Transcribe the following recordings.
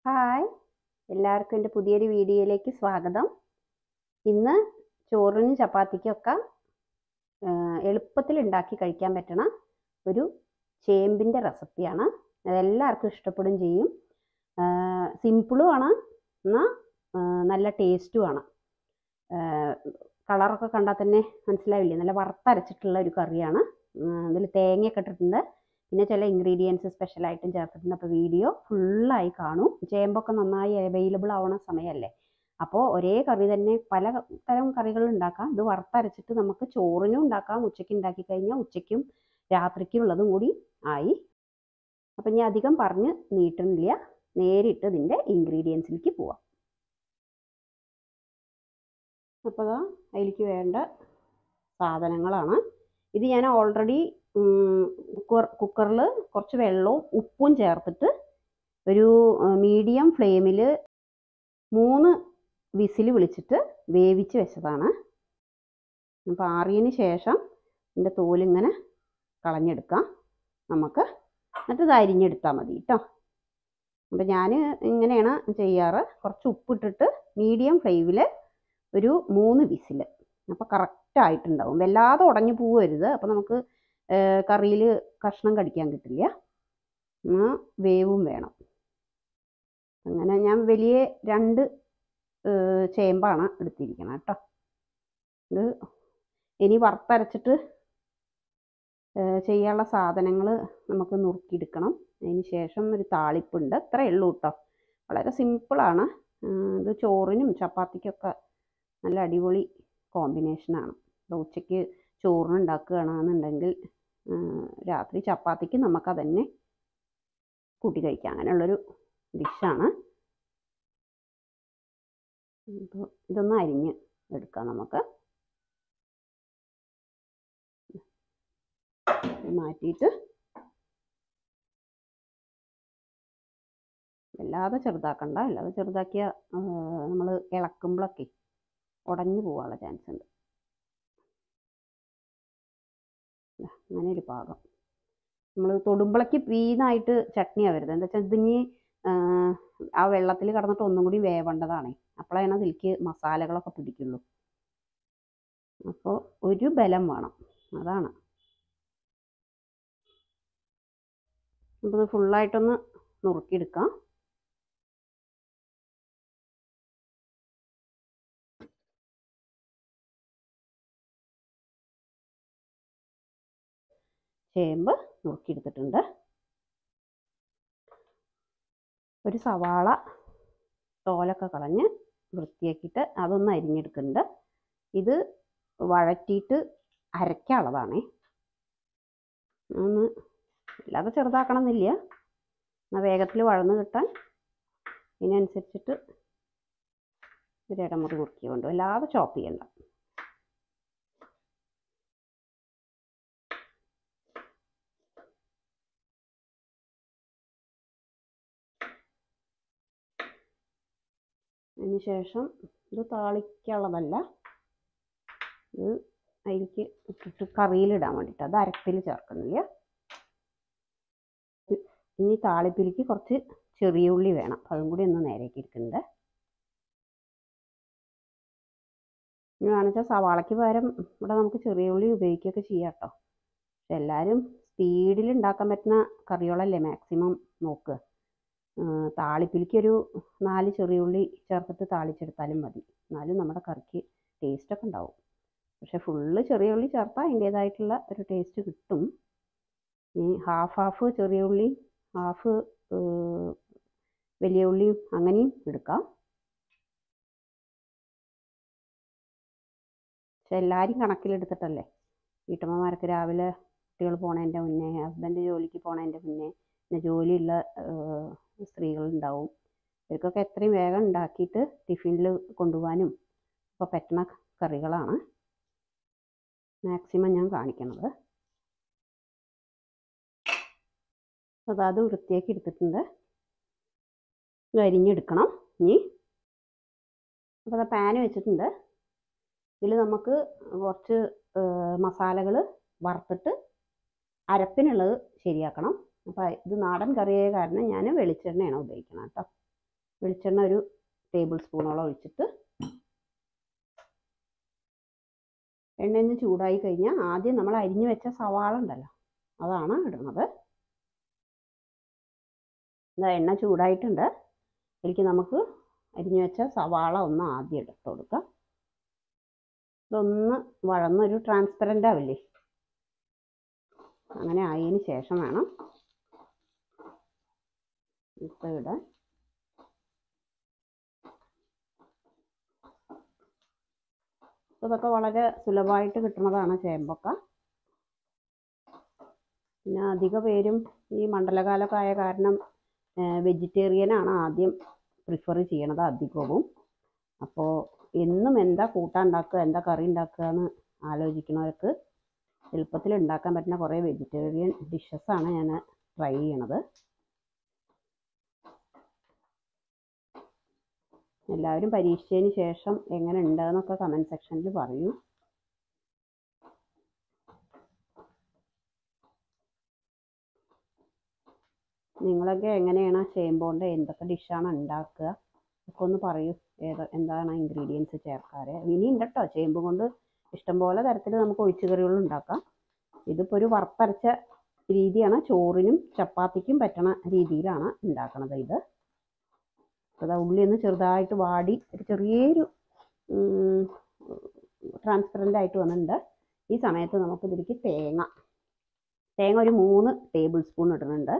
Hi എല്ലാവർക്കും എൻ്റെ പുതിയൊരു വീഡിയോയിലേക്ക് സ്വാഗതം ഇന്ന് ചോറിനും ചപ്പാത്തിക്കൊക്കെ എളുപ്പത്തിൽ ഉണ്ടാക്കി കഴിക്കാൻ പറ്റണ ഒരു ചേമ്പിൻ്റെ റെസിപ്പിയാണ് അതെല്ലാവർക്കും ഇഷ്ടപ്പെടും ചെയ്യും സിമ്പിളും ആണ് എന്നാൽ നല്ല ടേസ്റ്റുമാണ് കളറൊക്കെ കണ്ടാൽ തന്നെ മനസ്സിലാവില്ലേ നല്ല വറുത്തരച്ചിട്ടുള്ള ഒരു കറിയാണ് അതിൽ തേങ്ങയൊക്കെ ഇട്ടിട്ടുണ്ട് പിന്നെ ചില ഇൻഗ്രീഡിയൻസ് സ്പെഷ്യലായിട്ടും ചേർത്തിട്ടുണ്ട് അപ്പോൾ വീഡിയോ ഫുള്ളായി കാണും ചേമ്പൊക്കെ നന്നായി അവൈലബിൾ ആവണ സമയമല്ലേ അപ്പോൾ ഒരേ കറി തന്നെ പല തരം കറികൾ ഉണ്ടാക്കാം ഇത് വറുത്തരച്ചിട്ട് നമുക്ക് ചോറിനും ഉണ്ടാക്കാം ഉച്ചയ്ക്ക് ഉണ്ടാക്കി കഴിഞ്ഞാൽ ഉച്ചയ്ക്കും രാത്രിക്കുള്ളതും കൂടി ആയി അപ്പം ഞാൻ അധികം പറഞ്ഞ് നീട്ടുന്നില്ല നേരിട്ട് ഇതിൻ്റെ ഇൻഗ്രീഡിയൻസിലേക്ക് പോവാം അപ്പോൾ അതിലേക്ക് വേണ്ട സാധനങ്ങളാണ് ഇത് ഞാൻ ഓൾറെഡി കുക്കർ കുക്കറിൽ കുറച്ച് വെള്ളവും ഉപ്പും ചേർത്തിട്ട് ഒരു മീഡിയം ഫ്ലെയിമിൽ മൂന്ന് വിസിൽ വിളിച്ചിട്ട് വേവിച്ച് വെച്ചതാണ് അപ്പോൾ ആറിയതിന് ശേഷം ഇതിൻ്റെ തോലിങ്ങനെ കളഞ്ഞെടുക്കാം നമുക്ക് എന്നിട്ട് ഇത് അരിഞ്ഞെടുത്താൽ മതി കേട്ടോ അപ്പോൾ ഞാൻ ഇങ്ങനെയാണ് ചെയ്യാറ് കുറച്ച് ഉപ്പിട്ടിട്ട് മീഡിയം ഫ്ലെയിമിൽ ഒരു മൂന്ന് വിസിൽ അപ്പോൾ കറക്റ്റ് ആയിട്ടുണ്ടാവും വല്ലാതെ ഉടഞ്ഞു പോവരുത് അപ്പോൾ നമുക്ക് കറിയിൽ കഷ്ണം കടിക്കാൻ കിട്ടില്ല വേവും വേണം അങ്ങനെ ഞാൻ വലിയ രണ്ട് ചേമ്പാണ് എടുത്തിരിക്കണം കേട്ടോ ഇത് ഇനി വറുത്തരച്ചിട്ട് ചെയ്യാനുള്ള സാധനങ്ങൾ നമുക്ക് നുറുക്കിയെടുക്കണം അതിന് ശേഷം ഒരു താളിപ്പുണ്ട് അത്രയേ ഉള്ളൂ കേട്ടോ വളരെ സിമ്പിളാണ് ഇത് ചോറിനും ചപ്പാത്തിക്കൊക്കെ നല്ല അടിപൊളി കോമ്പിനേഷനാണ് ഉച്ചയ്ക്ക് ചോറിന് ഉണ്ടാക്കുകയാണെന്നുണ്ടെങ്കിൽ രാത്രി ചപ്പാത്തിക്ക് നമുക്ക് അതന്നെ കൂട്ടി കഴിക്കാം അങ്ങനെയുള്ളൊരു ഡിഷാണ് ഇപ്പോൾ ഇതൊന്ന് അരിഞ്ഞ് എടുക്കാം നമുക്ക് മാറ്റിയിട്ട് വല്ലാതെ ചെറുതാക്കണ്ട അല്ലാതെ ചെറുതാക്കിയ നമ്മൾ ഇളക്കുമ്പോഴൊക്കെ ഉടഞ്ഞു പോകാനുള്ള ചാൻസ് ഉണ്ട് അങ്ങനെ ഒരു പാകം നമ്മൾ തൊടുമ്പളയ്ക്ക് വീനായിട്ട് ചട്നിയാണ് വരുന്നത് എന്താ വെച്ചാൽ ഇതിഞ്ഞ് ആ വെള്ളത്തിൽ കിടന്നിട്ട് ഒന്നും കൂടി വേവേണ്ടതാണ് അപ്പോഴാണ് അതിലേക്ക് മസാലകളൊക്കെ പിടിക്കുള്ളൂ അപ്പോൾ ഒരു ബലം വേണം അതാണ് അപ്പോൾ ഇത് ഫുള്ളായിട്ടൊന്ന് നുറുക്കിയെടുക്കാം ചേമ്പ് നുറുക്കിയെടുത്തിട്ടുണ്ട് ഒരു സവാള തോലൊക്കെ കളഞ്ഞ് വൃത്തിയാക്കിയിട്ട് അതൊന്ന് അരിഞ്ഞെടുക്കുന്നുണ്ട് ഇത് വഴറ്റിയിട്ട് അരയ്ക്കാനുള്ളതാണേ ഒന്ന് അല്ലാതെ ചെറുതാക്കണം എന്നില്ല എന്നാൽ വേഗത്തിൽ വഴന്ന് കിട്ടാൻ ഇതിനനുസരിച്ചിട്ട് ഒരു ഇടമുറി മുറുക്കി കൊണ്ട് അല്ലാതെ ചോപ്പ് ചെയ്യണ്ട അതിന് ശേഷം ഇത് താളിക്കുള്ളതല്ല ഇത് അതിലേക്ക് ഇട്ടിട്ട് കറിയിലിടാൻ വേണ്ടിയിട്ട് അത് അരപ്പിൽ ചേർക്കുന്നില്ല ഇനി താളിപ്പിലേക്ക് കുറച്ച് ചെറിയ ഉള്ളി വേണം അതും കൂടി ഒന്ന് നേരേക്ക് ഇരിക്കുന്നുണ്ട് ഇനി വേണമെച്ചാൽ സവാളയ്ക്ക് പകരം ഇവിടെ നമുക്ക് ചെറിയ ഉള്ളി ഉപയോഗിക്കുകയൊക്കെ ചെയ്യാം കേട്ടോ പക്ഷെ എല്ലാവരും സ്പീഡിൽ ഉണ്ടാക്കാൻ പറ്റുന്ന കറികളല്ലേ മാക്സിമം നോക്കുക താളിപ്പിലേക്ക് ഒരു നാല് ചെറിയുള്ളി ചേർത്തിട്ട് താളിച്ചെടുത്താലും മതി എന്നാലും നമ്മുടെ കറിക്ക് ടേസ്റ്റൊക്കെ ഉണ്ടാവും പക്ഷെ ഫുള്ള് ചെറിയ ഉള്ളി ചേർത്താൽ അതിൻ്റേതായിട്ടുള്ള ഒരു ടേസ്റ്റ് കിട്ടും ഈ ഹാഫ് ഹാഫ് ചെറിയ ഉള്ളി ഹാഫ് വലിയ ഉള്ളിയും അങ്ങനെയും എടുക്കാം പക്ഷെ എല്ലാവരും കണക്കിലെടുത്തിട്ടല്ലേ വീട്ടമ്മമാർക്ക് രാവിലെ കുട്ടികൾ പോണതിൻ്റെ മുന്നേ ഹസ്ബൻഡ് ജോലിക്ക് പോണതിൻ്റെ മുന്നേ പിന്നെ ജോലിയുള്ള സ്ത്രീകളുണ്ടാവും ഇവർക്കൊക്കെ എത്രയും വേഗം ഉണ്ടാക്കിയിട്ട് ടിഫിനിൽ കൊണ്ടുപോകാനും ഒക്കെ പറ്റുന്ന കറികളാണ് മാക്സിമം ഞാൻ കാണിക്കണത് അപ്പോൾ അത് വൃത്തിയാക്കി എടുത്തിട്ടുണ്ട് അരിഞ്ഞെടുക്കണം ഇനി അപ്പോൾ അത് പാൻ വെച്ചിട്ടുണ്ട് ഇതിൽ നമുക്ക് കുറച്ച് മസാലകൾ വറുത്തിട്ട് അരപ്പിനുള്ളത് ശരിയാക്കണം അപ്പോൾ ഇത് നാടൻ കറിയായ കാരണം ഞാൻ വെളിച്ചെണ്ണയാണ് ഉപയോഗിക്കുന്നത് കേട്ടോ വെളിച്ചെണ്ണ ഒരു ടേബിൾ സ്പൂണോളം ഒഴിച്ചിട്ട് എണ്ണ ഒന്ന് ചൂടായി കഴിഞ്ഞാൽ ആദ്യം നമ്മൾ അരിഞ്ഞു വെച്ച സവാള ഉണ്ടല്ലോ അതാണ് ഇടുന്നത് ഇതാ എണ്ണ ചൂടായിട്ടുണ്ട് ഇതിലേക്ക് നമുക്ക് അരിഞ്ഞു വെച്ച സവാള ഒന്ന് ആദ്യം ഇട്ട് കൊടുക്കാം ഇതൊന്ന് വഴന്നൊരു ട്രാൻസ്പെറൻ്റ് ആവില്ലേ അങ്ങനെ ആയതിന് ശേഷം വേണം ഇപ്പം ഇടാൻ ഇതൊക്കെ വളരെ സുലഭമായിട്ട് കിട്ടുന്നതാണ് ചേമ്പൊക്കെ പിന്നെ അധിക പേരും ഈ മണ്ഡലകാലമൊക്കെ ആയ കാരണം വെജിറ്റേറിയനാണ് ആദ്യം പ്രിഫർ ചെയ്യണത് അധികവും അപ്പോൾ എന്നും എന്താ കൂട്ടാൻ ഉണ്ടാക്കുക എന്താ കറി ഉണ്ടാക്കുക എന്ന് ആലോചിക്കുന്നവർക്ക് എളുപ്പത്തിൽ ഉണ്ടാക്കാൻ പറ്റുന്ന കുറേ വെജിറ്റേറിയൻ ഡിഷസാണ് ഞാൻ ട്രൈ ചെയ്യണത് എല്ലാവരും പരീക്ഷിച്ചതിന് ശേഷം എങ്ങനെ ഉണ്ടെന്നൊക്കെ കമൻറ്റ് സെക്ഷനിൽ പറയൂ നിങ്ങളൊക്കെ എങ്ങനെയാണ് ചേമ്പോണ്ട് എന്തൊക്കെ ഡിഷാണ് ഉണ്ടാക്കുക ഒക്കെ ഒന്ന് പറയൂ ഏത് എന്താണ് ഇൻഗ്രീഡിയൻസ് ചേർക്കാറ് ഇനി ഉണ്ട് കേട്ടോ ചേമ്പ് കൊണ്ട് ഇഷ്ടംപോലെ തരത്തിൽ നമുക്ക് ഒഴിച്ചുകറികൾ ഉണ്ടാക്കാം ഇതിപ്പോൾ ഒരു വറുത്തരച്ച രീതിയാണ് ചോറിനും ചപ്പാത്തിക്കും പറ്റണ രീതിയിലാണ് ഉണ്ടാക്കണത് ഇത് അതാ ഉള്ളി ഒന്ന് ചെറുതായിട്ട് വാടി ഒരു ചെറിയൊരു ട്രാൻസ്പെറൻ്റ് ആയിട്ട് വന്നിട്ടുണ്ട് ഈ സമയത്ത് നമുക്ക് ഇതിലേക്ക് തേങ്ങ തേങ്ങ ഒരു മൂന്ന് ടേബിൾ സ്പൂൺ ഇടുന്നുണ്ട്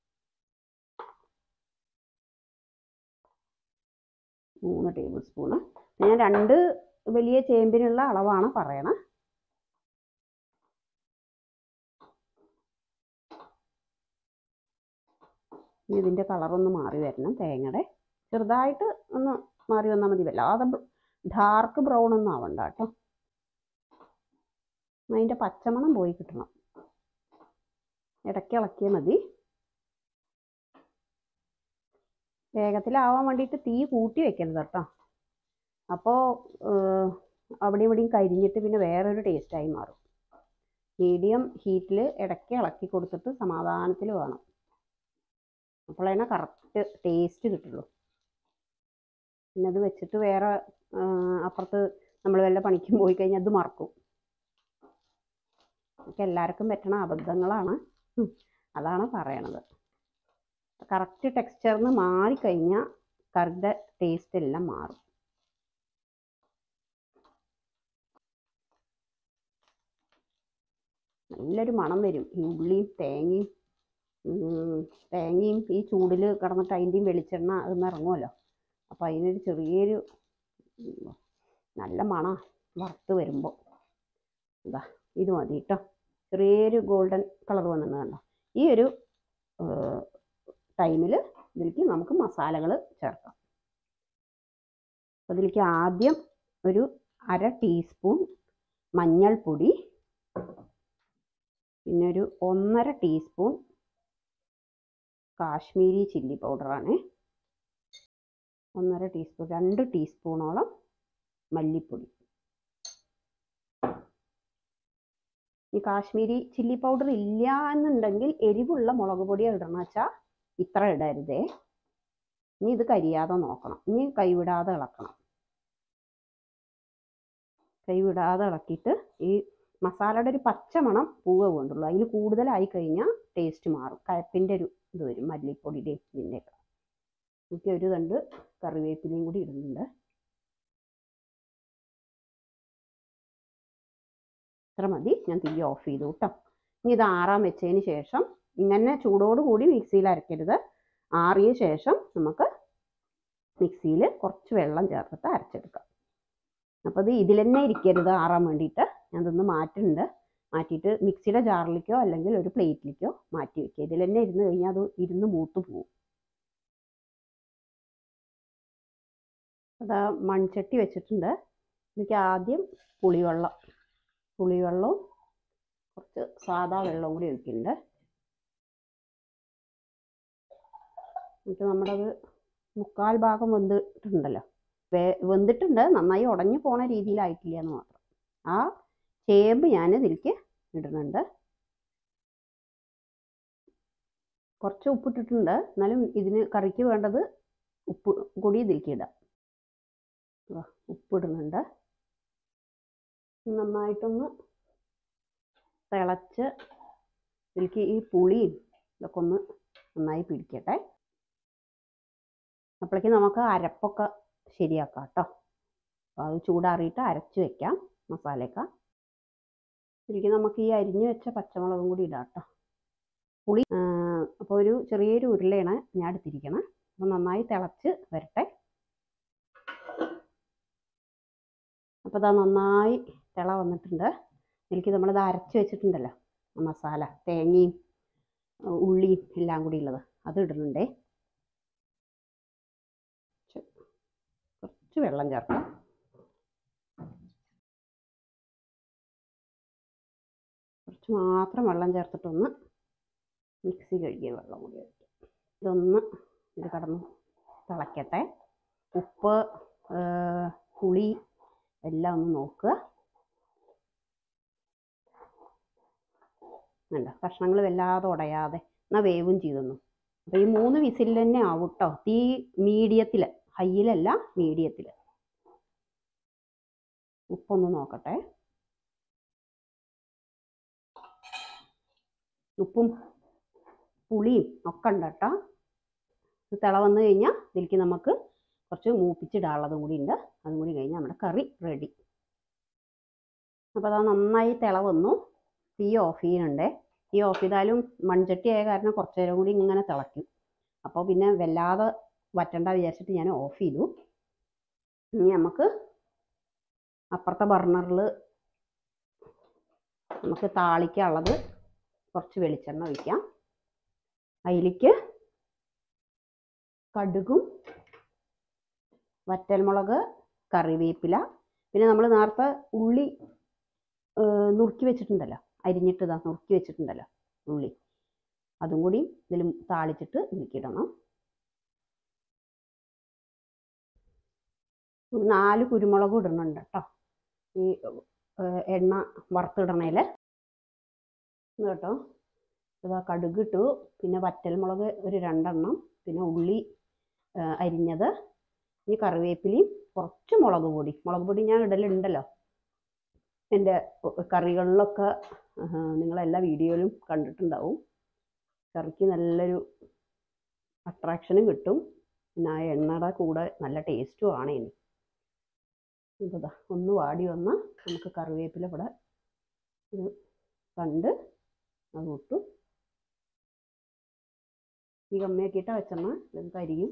മൂന്ന് ടേബിൾ സ്പൂണ് ഞാൻ രണ്ട് വലിയ ചേമ്പിനുള്ള അളവാണ് പറയണത് ഇനി ഇതിൻ്റെ കളറൊന്ന് മാറി വരണം തേങ്ങയുടെ ചെറുതായിട്ട് ഒന്ന് മാറി വന്നാൽ മതി വല്ലാതെ ഡാർക്ക് ബ്രൗൺ ഒന്നും ആവണ്ട കേട്ടോ അതിൻ്റെ പച്ചമണം പോയി കിട്ടണം ഇടയ്ക്ക് ഇളക്കിയാൽ മതി വേഗത്തിലാവാൻ വേണ്ടിയിട്ട് തീ കൂട്ടി വെക്കരുത് കേട്ടോ അപ്പോൾ അവിടെ ഇവിടെയും കരിഞ്ഞിട്ട് പിന്നെ വേറൊരു ടേസ്റ്റായി മാറും മീഡിയം ഹീറ്റിൽ ഇടയ്ക്ക് ഇളക്കി കൊടുത്തിട്ട് സമാധാനത്തിൽ വേണം അപ്പോഴാണ് കറക്റ്റ് ടേസ്റ്റ് കിട്ടുള്ളൂ പിന്നെ അത് വെച്ചിട്ട് വേറെ അപ്പുറത്ത് നമ്മൾ വല്ല പണിക്കും പോയി കഴിഞ്ഞാൽ അത് മറക്കും ഒക്കെ എല്ലാവർക്കും പറ്റണ അബദ്ധങ്ങളാണ് അതാണ് പറയണത് കറക്റ്റ് ടെക്സ്ചറിന് മാറിക്കഴിഞ്ഞാൽ കറിയുടെ ടേസ്റ്റ് എല്ലാം മാറും നല്ലൊരു മണം വരും ഈ ഉള്ളിയും തേങ്ങയും തേങ്ങയും ഈ ചൂടിൽ കിടന്നിട്ട് അതിൻ്റെയും വെളിച്ചെണ്ണ അതൊന്ന് ഇറങ്ങുമല്ലോ അപ്പോൾ അതിനൊരു ചെറിയൊരു നല്ല മണം വറുത്ത് വരുമ്പോൾ ഇതാ ഇത് മതി കേട്ടോ ചെറിയൊരു ഗോൾഡൻ കളർ വന്നിട്ട് കണ്ടോ ഈ ഒരു ടൈമിൽ ഇതിലേക്ക് നമുക്ക് മസാലകൾ ചേർക്കാം അപ്പോൾ ഇതിലേക്ക് ആദ്യം ഒരു അര ടീസ്പൂൺ മഞ്ഞൾപ്പൊടി പിന്നെ ഒരു ഒന്നര ടീസ്പൂൺ കാശ്മീരി ചില്ലി പൗഡറാണ് ഒന്നര ടീസ്പൂൺ രണ്ട് ടീസ്പൂണോളം മല്ലിപ്പൊടി ഈ കാശ്മീരി ചില്ലി പൗഡർ ഇല്ല എന്നുണ്ടെങ്കിൽ എരിവുള്ള മുളക് പൊടിയാണ് ഇടണം വെച്ചാൽ ഇത്ര ഇടരുതേ ഇനി ഇത് കരിയാതെ നോക്കണം ഇനി കൈവിടാതെ ഇളക്കണം കൈവിടാതെ ഇളക്കിയിട്ട് ഈ മസാലയുടെ ഒരു പച്ചമണം പൂവേ വേണ്ടുള്ളൂ അതിൽ കൂടുതലായി കഴിഞ്ഞാൽ ടേസ്റ്റ് മാറും കയപ്പിൻ്റെ ഒരു ഇത് വരും മല്ലിപ്പൊടിയുടെയും ഇതിൻ്റെയൊക്കെ എനിക്ക് ഒരു തണ്ട് കറിവേപ്പിലയും കൂടി ഇടുന്നുണ്ട് ഇത്ര മതി ഞാൻ തീ ഓഫ് ചെയ്തു കേട്ടോ ഇനി ഇത് ആറാൻ വെച്ചതിന് ശേഷം ഇങ്ങനെ ചൂടോടുകൂടി മിക്സിയിൽ അരക്കരുത് ആറിയ ശേഷം നമുക്ക് മിക്സിയിൽ കുറച്ച് വെള്ളം ചേർത്തിട്ട് അരച്ചെടുക്കാം അപ്പോൾ ഇത് ഇതിൽ തന്നെ ഇരിക്കരുത് ആറാൻ വേണ്ടിയിട്ട് ഞാൻ ഇതൊന്ന് മാറ്റുന്നുണ്ട് മാറ്റിയിട്ട് മിക്സിയുടെ ജാറിലേക്കോ അല്ലെങ്കിൽ ഒരു പ്ലേറ്റിലേക്കോ മാറ്റി വെക്കുക ഇതിൽ തന്നെ ഇരുന്ന് കഴിഞ്ഞാൽ അത് ഇരുന്ന് മൂത്ത് പോകും അതാ മൺചട്ടി വെച്ചിട്ടുണ്ട് എനിക്ക് ആദ്യം പുളിവെള്ളം പുളിവെള്ളവും കുറച്ച് സാദാ വെള്ളവും കൂടി ഒഴിക്കുന്നുണ്ട് എന്നിട്ട് നമ്മുടെ അത് മുക്കാൽ ഭാഗം വെന്തിട്ടുണ്ടല്ലോ വേ വെന്തിട്ടുണ്ട് നന്നായി ഉടഞ്ഞു പോണ രീതിയിലായിട്ടില്ല എന്ന് മാത്രം ആ ചേമ്പ് ഞാൻ ഇതിലേക്ക് ഇടുന്നുണ്ട് കുറച്ച് ഉപ്പിട്ടിട്ടുണ്ട് എന്നാലും ഇതിന് കറിക്ക് വേണ്ടത് ഉപ്പ് കൂടി ഇതിലേക്ക് ഇടാം ദാ ഉപ്പ് ഇടുന്നുണ്ട് നന്നായിട്ടൊന്ന് തിളച്ച് ഇതിലേക്ക് ഈ പുളിയും ഇതൊക്കെ ഒന്ന് നന്നായി പിടിക്കട്ടെ അപ്പോഴേക്കും നമുക്ക് അരപ്പൊക്കെ ശരിയാക്കാം കേട്ടോ അപ്പോൾ അത് ചൂടാറിയിട്ട് അരച്ച് വെക്കാം മസാലയൊക്കെ ഇതിലേക്ക് നമുക്ക് ഈ അരിഞ്ഞു വെച്ച പച്ചമുളകും കൂടി ഇടാം കേട്ടോ പുളി അപ്പോൾ ഒരു ചെറിയൊരു ഉരുളയാണ് ഞാൻ എടുത്തിരിക്കണം അപ്പോൾ നന്നായി തിളച്ച് വരട്ടെ അപ്പോൾ ഇതാ നന്നായി തിള വന്നിട്ടുണ്ട് ഇതിലേക്ക് നമ്മളിത് അരച്ച് വെച്ചിട്ടുണ്ടല്ലോ ആ മസാല തേങ്ങയും ഉ- ഉള്ളിയും എല്ലാം കൂടി ഉള്ളത് അത് ഇടുന്നുണ്ടേ കുറച്ച് കുറച്ച് വെള്ളം ചേർക്കാം കുറച്ച് മാത്രം വെള്ളം ചേർത്തിട്ടൊന്ന് മിക്സി കഴുകിയ വെള്ളം കൂടി ഒഴിക്കാം ഇതൊന്ന് ഇത് കടന്ന് തിളയ്ക്കട്ടെ ഉപ്പ് ഏർ, പുളി എല്ലാം ഒന്ന് നോക്കുക വേണ്ട കഷ്ണങ്ങൾ വല്ലാതെ ഉടയാതെ എന്നാൽ വേവും ചെയ്തൊന്നു അപ്പോൾ ഈ മൂന്ന് വിസിലിൽ തന്നെ ആവും കേട്ടോ തീ മീഡിയത്തിൽ ഹൈയിലല്ല മീഡിയത്തിൽ ഉപ്പൊന്ന് നോക്കട്ടെ ഉപ്പും പുളിയും ഒക്കെ ഉണ്ട് കേട്ടോ ഇത് തിള വന്നു കഴിഞ്ഞാൽ ഇതിലേക്ക് നമുക്ക് കുറച്ച് മൂപ്പിച്ചിടാനുള്ളതും കൂടി ഉണ്ട് അതും കൂടി കഴിഞ്ഞാൽ നമ്മുടെ കറി റെഡി അപ്പോൾ അത് നന്നായി തിള വന്നു തീ ഓഫ് ചെയ്യുന്നുണ്ടേ തീ ഓഫ് ചെയ്താലും മൺചട്ടി ആയ കാരണം കുറച്ച് നേരം കൂടി ഇങ്ങനെ തിളയ്ക്കും അപ്പോൾ പിന്നെ വല്ലാതെ വറ്റണ്ട വിചാരിച്ചിട്ട് ഞാൻ ഓഫ് ചെയ്തു ഇനി നമുക്ക് അപ്പുറത്തെ ബർണറിൽ നമുക്ക് താളിക്കാനുള്ളത് കുറച്ച് വെളിച്ചെണ്ണ ഒഴിക്കാം അതിലേക്ക് കടുകും വറ്റൽമുളക് കറിവേപ്പില പിന്നെ നമ്മൾ നേരത്തെ ഉള്ളി ഏർ നുറുക്കി വെച്ചിട്ടുണ്ടല്ലോ അരിഞ്ഞിട്ട് ഇതാ നുറുക്കി വെച്ചിട്ടുണ്ടല്ലോ ഉള്ളി അതും കൂടി ഇതിൽ താളിച്ചിട്ട് ഇതിലേക്ക് ഇടണം ഒരു നാല് കുരുമുളകും ഇടുന്നുണ്ട് കേട്ടോ ഈ ഏർ എണ്ണ വറുത്തിടണേൽ കേട്ടോ ഇതാ കടുക് ഇട്ടു പിന്നെ വറ്റൽമുളക് ഒരു രണ്ടെണ്ണം പിന്നെ ഉള്ളി ആ, അരിഞ്ഞത് ഇനി കറിവേപ്പിലയും കുറച്ച് മുളക് പൊടി മുളക് പൊടി ഞാൻ ഇടലുണ്ടല്ലോ എൻ്റെ കറികളിലൊക്കെ ആഹ്, നിങ്ങളെല്ലാ വീഡിയോയിലും കണ്ടിട്ടുണ്ടാവും കറിക്ക് നല്ലൊരു അട്രാക്ഷനും കിട്ടും പിന്നെ ആ എണ്ണയുടെ കൂടെ നല്ല ടേസ്റ്റും ആണ് ഇനി ഇതാ ഒന്ന് വാടി വന്ന് നമുക്ക് കറിവേപ്പില ഇവിടെ ഇത് കണ്ട് അത് ഇട്ടു ഈ കമ്മിയാക്കിയിട്ടാ വെച്ചെണ്ണ ഇത് കരിയും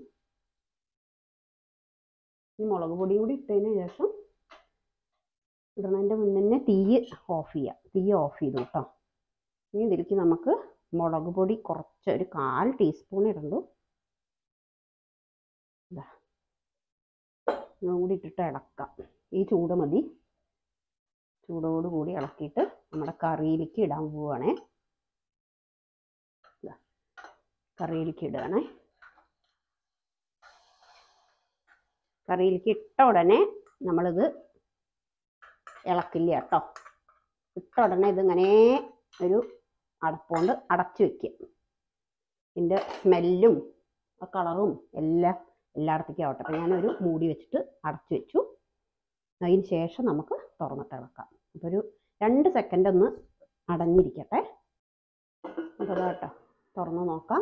ഈ മുളക് പൊടിയും കൂടി ഇട്ടതിന് ശേഷം ഇടണതിൻ്റെ മുന്നേ തന്നെ തീ ഓഫ് ചെയ്യാം തീ ഓഫ് ചെയ്തു കേട്ടോ ഇനി ഇതിലേക്ക് നമുക്ക് മുളക് പൊടി കുറച്ച് ഒരു കാൽ ടീസ്പൂൺ ഇടണ്ടു ഇതാ ഇതും കൂടി ഇട്ടിട്ട് ഇളക്കാം ഈ ചൂട് മതി ചൂടോട് കൂടി ഇളക്കിയിട്ട് നമ്മുടെ കറിയിലേക്ക് ഇടാൻ പോവുകയാണേ ഇതാ കറിയിലേക്ക് ഇടുകയാണേ കറിയിലേക്ക് ഇട്ട ഉടനെ നമ്മളിത് ഇളക്കില്ല കേട്ടോ ഇട്ട ഉടനെ ഇതിങ്ങനെ ഒരു അടപ്പുകൊണ്ട് അടച്ചു വെക്കുക ഇതിൻ്റെ സ്മെല്ലും ആ കളറും എല്ലാം എല്ലായിടത്തേക്കും ആവട്ടെ അപ്പം ഞാനൊരു മൂടി വെച്ചിട്ട് അടച്ചു വെച്ചു അതിന് ശേഷം നമുക്ക് തുറന്നിട്ട് ഇളക്കാം അപ്പോൾ ഒരു രണ്ട് സെക്കൻഡ് ഒന്ന് അടഞ്ഞിരിക്കട്ടെ അപ്പോൾ അതാ കേട്ടോ തുറന്ന് നോക്കാം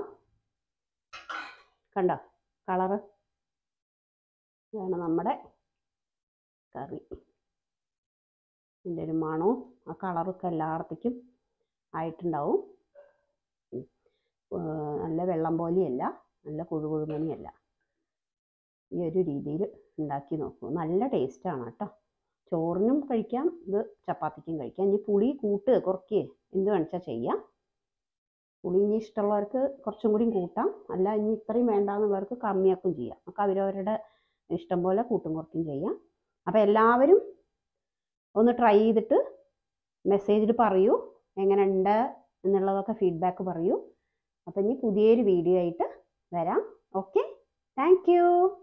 കണ്ടോ കളറ് ഇതാണ് നമ്മുടെ കറി ഇതിൻ്റെ ഒരു മണവും ആ കളറൊക്കെ എല്ലായിടത്തേക്കും ആയിട്ടുണ്ടാവും ഉം. ഏർ നല്ല വെള്ളം പോലെയല്ല നല്ല കുഴുകുഴുമണിയല്ല ഈ ഒരു രീതിയിൽ ഉണ്ടാക്കി നോക്കൂ നല്ല ടേസ്റ്റാണ് കേട്ടോ ചോറിനും കഴിക്കാം ഇത് ചപ്പാത്തിക്കും കഴിക്കാം ഇനി പുളി കൂട്ടുക കുറയ്ക്കുക എന്ത് വേണിച്ചാൽ ചെയ്യാം പുളി ഇനി ഇഷ്ടമുള്ളവർക്ക് കുറച്ചും കൂടിയും കൂട്ടാം അല്ല ഇനി ഇത്രയും വേണ്ടാന്നുള്ളവർക്ക് കമ്മിയാക്കും ചെയ്യാം ഒക്കെ അവരവരുടെ ഇഷ്ടം പോലെ കൂട്ടും കുറയ്ക്കും ചെയ്യാം അപ്പോൾ എല്ലാവരും ഒന്ന് ട്രൈ ചെയ്തിട്ട് മെസ്സേജിൽ പറയൂ എങ്ങനെയുണ്ട് എന്നുള്ളതൊക്കെ ഫീഡ്ബാക്ക് പറയൂ അപ്പോൾ ഇനി പുതിയൊരു വീഡിയോ ആയിട്ട് വരാം ഓക്കെ താങ്ക് യു